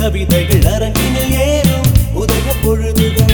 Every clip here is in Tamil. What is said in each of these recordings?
கவிதைகள் அரங்கினில் ஏறும் உதய பொழுதுகள்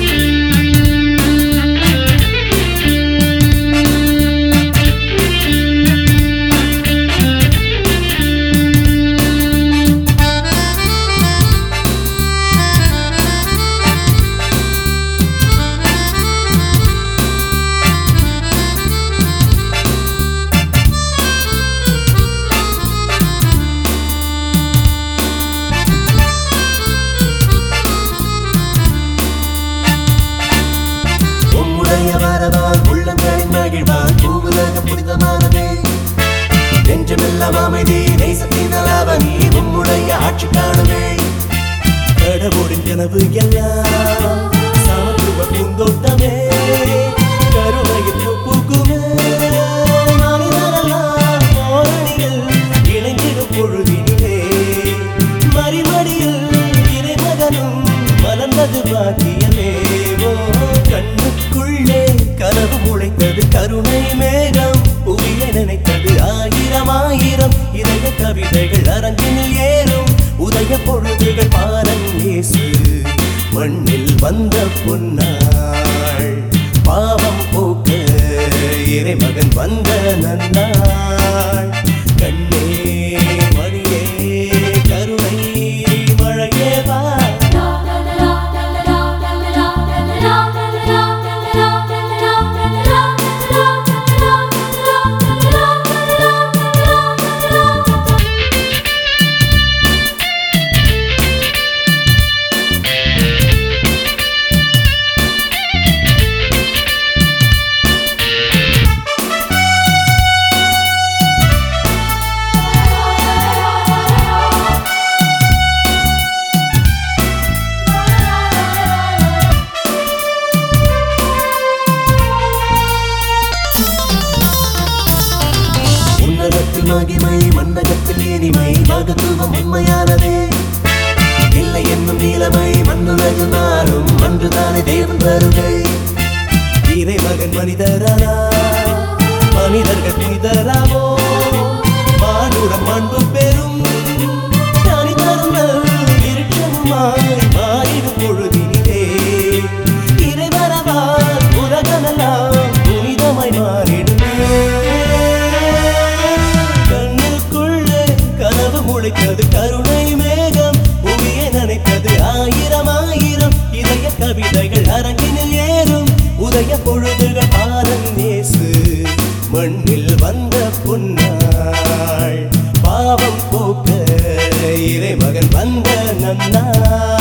உம்முடைய வரவால் உள்ளங்களின் மகிழ்வால் பூவுலகம் புனிதமானதே நெஞ்சமெல்லாம் அமைதி நேசத்தின் அலாவணி உம்முடைய ஆட்சி காணுமே கடவுளின் கனவு எல்லாம் சமத்துவ பூந்தோட்டமே கருணையில் பூ பூக்குமே மனிதரெல்லாம் ஓரணியில் இணைந்திடும் பொழுதினிலே மறிமடியில் இறைமகனும் மலர்ந்தது பாக்கியமே ஓ கண்ணுக்குள்ளே கனவு முளைத்தது கருணை மேகம் புவிய நினைத்தது ஆயிரம் ஆயிரம் இதய கவிதைகள் அரங்கினில் ஏறும் உதய பொழுதுகள் பாரன் இயேசு மண்ணில் வந்த பொன்னாள் பாவம் போக்க இறைமகன் வந்த நன்னாள் கண்ணே மணியே கருணை மழையே வா உன்னதத்தில் மகிமை மன்னகத்தில் இனிமை மகத்துவம் உண்மையானதே இல்லை என்னும் நீலமை மண்ணுலகு நாளும் அன்றுதானே தேவன் வருகை இறைமகன் மனிதரானா மனிதர்கள் புனிதராவோ மானுடம் அன்பு பெறும் ஞானி தருங்கள் விருட்சமுமாய் மாறிடும் பொழுதினிலே இறைவரவால் உலகமெல்லாம் புனிதமாய் மாறிடுமே கண்ணுக்குள்ளே கனவு முளைத்தது கருணை மேகம் புவியை நினைத்தது ஆயிரம் ஆயிரம் இதய கவிதைகள் அரங்கினில் ஏறும் உதய பொழுதுகள் பாரன் நேசு மண்ணில் வந்த பொன்னாள் பாவம் போக்க இறைமகன் வந்த நன்னாள்